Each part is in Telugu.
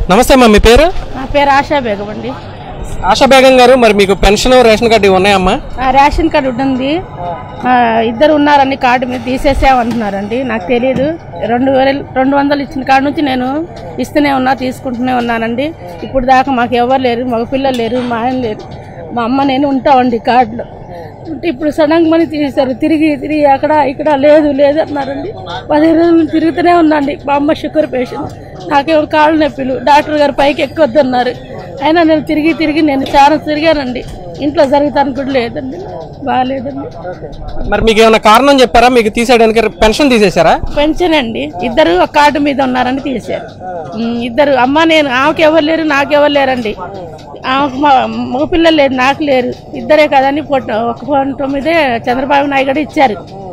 నమస్తే అమ్మా మీ పేరు నా పేరు ఆశా బేగం అండి ఆశా బేగం గారు మరి మీకు పెన్షన్ రేషన్ కార్డు ఇవి ఉన్నాయమ్మా ఆ రేషన్ కార్డు ఉంది ఆ, ఇద్దరు ఉన్నారని కార్డు మీద తీసేసామంటున్నారండి నాకు తెలియదు రెండు వేలు రెండు వందలు ఇచ్చిన కాడ నుంచి నేను ఇస్తూనే ఉన్నా తీసుకుంటూనే ఉన్నానండి ఇప్పుడు దాకా మాకు ఎవరు లేరు మగ పిల్లలు లేరు మా ఆయన లేరు మా అమ్మ నేను ఉంటామండి కార్డులో ఉంటే ఇప్పుడు సడన్గా మనీ తీశారు తిరిగి తిరిగి అక్కడ ఇక్కడ లేదు లేదు అన్నారండి పదిహేను రోజుల నుంచి తిరుగుతూనే ఉందండి మా అమ్మ షుగర్ పేషెంట్ నాకేమో కాళ్ళు నొప్పులు డాక్టర్ గారు పైకి ఎక్కొద్దన్నారు అయినా నేను తిరిగి తిరిగి నేను చాలా తిరిగానండి ఇంట్లో జరుగుతాను కూడా లేదండి బాగాలేదండి మరి మీకు ఏమైనా కారణం చెప్పారా మీకు తీసేయడానికి పెన్షన్ తీసేశారా పెన్షన్ అండి ఇద్దరు ఒక కార్డు మీద ఉన్నారని తీశారు ఉమ్, ఇద్దరు అమ్మ నేను ఆమెకి ఎవరు లేరు నాకు ఎవరు లేరండి ఆమెకు మా మగపిల్లలు లేరు నాకు లేరు ఇద్దరే కదని ఫోటో ఒక ఫోటో మీదే చంద్రబాబు నాయుడు కూడా ఇచ్చారు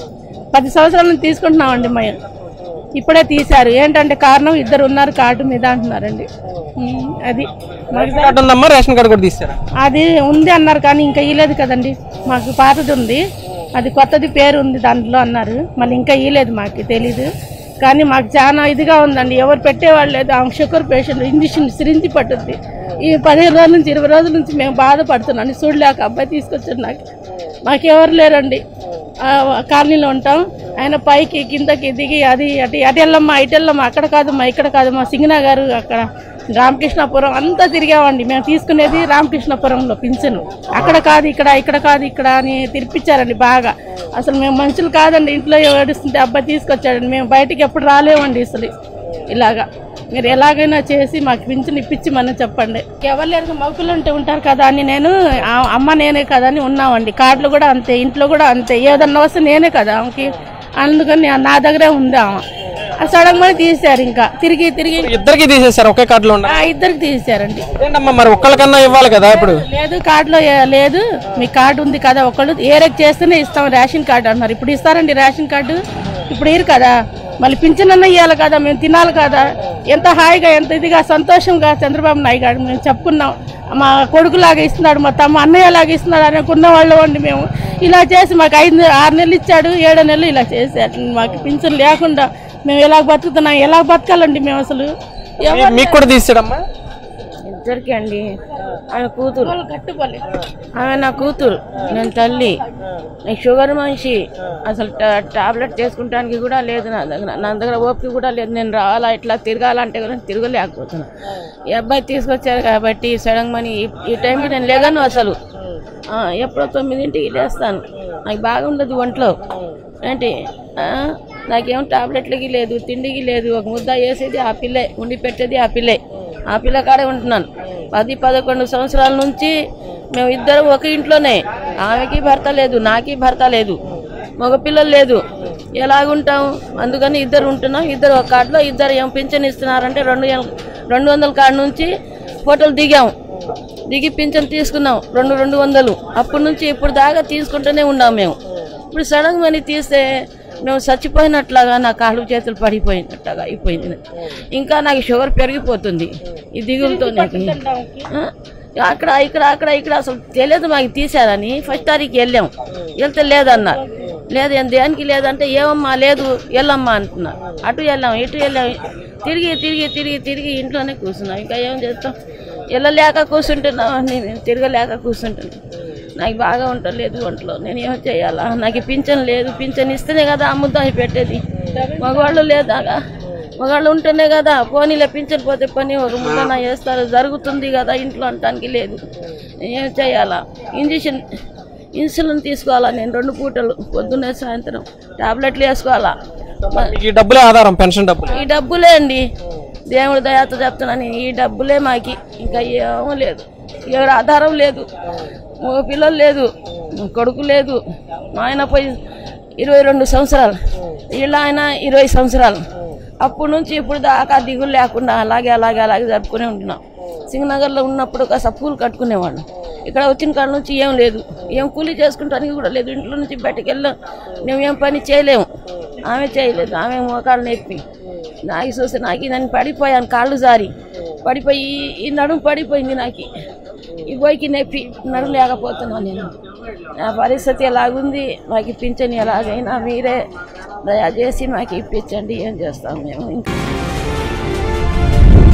పది సంవత్సరాల నుంచి తీసుకుంటున్నామండి మేము ఇప్పుడే తీశారు ఏంటంటే కారణం ఇద్దరు ఉన్నారు కార్డు మీద అంటున్నారండి ఉమ్, అది మాకు కార్డు ఉందమ్మా రేషన్ కార్డు కూడా తీసారా అది ఉంది అన్నారు కానీ ఇంకా ఇయ్యలేదు కదండి మాకు పాతది ఉంది అది కొత్తది పేరు ఉంది దాంట్లో అన్నారు మళ్ళీ ఇంకా ఇయ్యలేదు మాకు తెలీదు కానీ మాకు చాలా ఇదిగా ఉందండి ఎవరు పెట్టేవాళ్ళు లేదు ఆమె షుగర్ పేషెంట్ ఇంజక్షన్ సిరించి పట్టుద్ది ఈ పదిహేను రోజుల నుంచి ఇరవై రోజుల నుంచి మేము బాధపడుతున్నాం చూడలేక అబ్బాయి తీసుకొచ్చారు నాకు మాకెవరు లేరండి ఆ, కాలనీలో ఉంటాం ఆయన పైకి కిందకి దిగి అది అటు అటు వెళ్ళమ్మా ఇటు వెళ్ళమ్మా అక్కడ కాదమ్మా ఇక్కడ కాదమ్మా సింగనా గారు అక్కడ రామకృష్ణపురం అంతా తిరిగామండి మేము తీసుకునేది రామకృష్ణపురంలో పింఛను అక్కడ కాదు ఇక్కడ ఇక్కడ కాదు ఇక్కడ అని తిరిపించారండి బాగా అసలు మేము మనుషులు కాదండి ఇంట్లో ఏడుస్తుంటే అబ్బాయి తీసుకొచ్చాడండి మేము బయటికి ఎప్పుడు రాలేమండి అసలు ఇలాగా మీరు ఎలాగైనా చేసి మాకు పింఛన్ ఇప్పించి మనం చెప్పండి ఎవరు లేరు మగపిల్లలు ఉంటే ఉంటారు కదా అని నేను ఆ అమ్మ నేనే కదా అని ఉన్నామండి కార్డులు కూడా అంతే ఇంట్లో కూడా అంతే ఏదన్నా వస్తే నేనే కదా ఆమెకి అందుకని నా దగ్గరే ఉంది ఆమె సడన్ గా తీశారు ఇంకా తిరిగి తిరిగి ఇద్దరికి తీసేశారు ఒకే కార్డులో ఉండ ఆ ఇద్దరికి తీశారండి ఏంటమ్మా మరి ఒక్కళ్ళకన్నా ఇవ్వాలి కదా ఇప్పుడు లేదు కార్డులో ఏ- లేదు మీ కార్డు ఉంది కదా ఒకళ్ళు ఏరెక్ చేస్తేనే ఇస్తాం రేషన్ కార్డు అన్నారు ఇప్పుడు ఇస్తారండి రేషన్ కార్డు ఇప్పుడు ఇరు కదా మళ్ళీ పింఛన్ అన్న ఇవ్వాలి కదా మేము తినాలి కదా ఎంత హాయిగా ఎంత ఇదిగా సంతోషంగా చంద్రబాబు నాయుడు గారు మేము చెప్పుకున్నాం మా కొడుకులాగా ఇస్తున్నాడు మా తమ్మ అన్నయ్యలాగా ఇస్తున్నాడు అనుకున్న వాళ్ళు అండి మేము ఇలా చేసి మాకు ఐదు ఆరు నెలలు ఇచ్చాడు ఏడో నెలలు ఇలా చేశారు మాకు పింఛన్ లేకుండా మేము ఎలా బతుకుతున్నాం ఎలా బతకాలండి మేము అసలు ఎవరు మీకు కూడా తీసాడమ్మా ఇద్దరికి అండి ఆమె కూతురు కట్టుకోలేదు ఆమె నా కూతురు నేను తల్లి నాకు షుగర్ మనిషి అసలు టా- టాబ్లెట్ చేసుకుంటానికి కూడా లేదు నా దగ్గర నా దగ్గర ఓపిక కూడా లేదు నేను రావాలా ఇట్లా తిరగాలంటే కూడా తిరగలేకపోతున్నా ఈ అబ్బాయి తీసుకొచ్చారు కాబట్టి సడన్ మనీ ఈ- ఈ టైంకి నేను లేగను అసలు ఆ, ఎప్పుడో తొమ్మిదింటికి లేస్తాను నాకు బాగుండదు ఒంట్లో ఏంటి ఆ, నాకేం టాబ్లెట్లకి లేదు తిండికి లేదు ఒక ముద్ద వేసేది ఆ పిల్లే ఉండి పెట్టేది ఆ పిల్లే ఆ పిల్ల కాడే ఉంటున్నాను పది పదకొండు సంవత్సరాల నుంచి మేము ఇద్దరం ఒక ఇంట్లోనే ఆమెకి భర్త లేదు నాకి భర్త లేదు మగపిల్లలు లేదు ఎలాగుంటాం అందుకని ఇద్దరు ఉంటున్నాం ఇద్దరు ఒక కార్డులో ఇద్దరు ఏం పింఛన్ ఇస్తున్నారంటే రెండు ఎం- రెండు వందల కార్డు నుంచి ఫోటోలు దిగాం దిగి పింఛన్ తీసుకున్నాం రెండు రెండు వందలు అప్పటి నుంచి ఇప్పుడు దాకా తీసుకుంటూనే ఉన్నాం మేము ఇప్పుడు సడన్ మనీ తీస్తే మేము చచ్చిపోయినట్లాగా నా కాళ్ళు చేతులు పడిపోయినట్టుగా అయిపోయింది ఇంకా నాకు షుగర్ పెరిగిపోతుంది ఈ దిగులతో నాకు ఆ, అక్కడ ఇక్కడ అక్కడ ఇక్కడ అసలు తెలియదు మాకు తీశారని ఫస్ట్ తారీఖు వెళ్ళాం వెళ్తే లేదన్నారు లేదు ఏం దేనికి లేదంటే ఏమమ్మా లేదు వెళ్ళమ్మా అంటున్నారు అటు వెళ్ళాం ఇటు వెళ్ళాం తిరిగి తిరిగి తిరిగి తిరిగి ఇంట్లోనే కూర్చున్నాం ఇంకా ఏం చేస్తాం వెళ్ళలేక కూర్చుంటున్నాం అండి మేము తిరగలేక కూర్చుంటున్నాం నాకు బాగా ఉండలేదు ఒంట్లో నేను ఏం చేయాలా నాకు పింఛన్ లేదు పింఛన్ ఇస్తేనే కదా అమ్ముతాయి పెట్టేది మగవాళ్ళు లేదాగా మగాళ్ళు ఉంటేనే కదా పోనీలే పింఛన్ పోతే పని ఒక ముద్దన వేస్తారు జరుగుతుంది కదా ఇంట్లో అంటానికి లేదు ఏం చేయాలా ఇంజక్షన్ ఇన్సులిన్ తీసుకోవాలా నేను రెండు పూటలు పొద్దున్నే సాయంత్రం టాబ్లెట్లు వేసుకోవాలా మ- మీకు ఈ డబ్బులే ఆధారం పెన్షన్ డబ్బులు ఈ డబ్బులే అండి దేవుడి దయాతో చెప్తున్నాను నేను, ఈ డబ్బులే మాకి ఇంకా ఏమో లేదు ఎవరు ఆధారం లేదు మగ పిల్లలు లేదు కొడుకు లేదు మా ఆయన పోయి ఇరవై రెండు సంవత్సరాలు వీళ్ళ ఆయన ఇరవై సంవత్సరాలు అప్పటి నుంచి ఇప్పుడు దాకా దిగులు లేకుండా అలాగే అలాగే అలాగే జరుపుకునే ఉంటున్నాం సింగనగర్లో ఉన్నప్పుడు కాస్త పూలు కట్టుకునేవాళ్ళం ఇక్కడ వచ్చిన కాడ నుంచి ఏం లేదు ఏం కూలీ చేసుకుంటానికి కూడా లేదు ఇంట్లో నుంచి బయటకు వెళ్ళాం మేము ఏం పని చేయలేము ఆమె చేయలేదు ఆమె మోకాలు నొప్పి నాకు చూసి నాకు నేను పడిపోయాను కాళ్ళు జారి పడిపోయి ఈ- ఈ నడుము పడిపోయింది నాకు ఈ బోయికి నొప్పి నడుము లేకపోతున్నాను నేను నా పరిస్థితి ఎలాగుంది మాకు ఇప్పించండి ఎలాగైనా మీరే దయచేసి మాకు ఇప్పించండి ఏం చేస్తాం మేము ఇంకా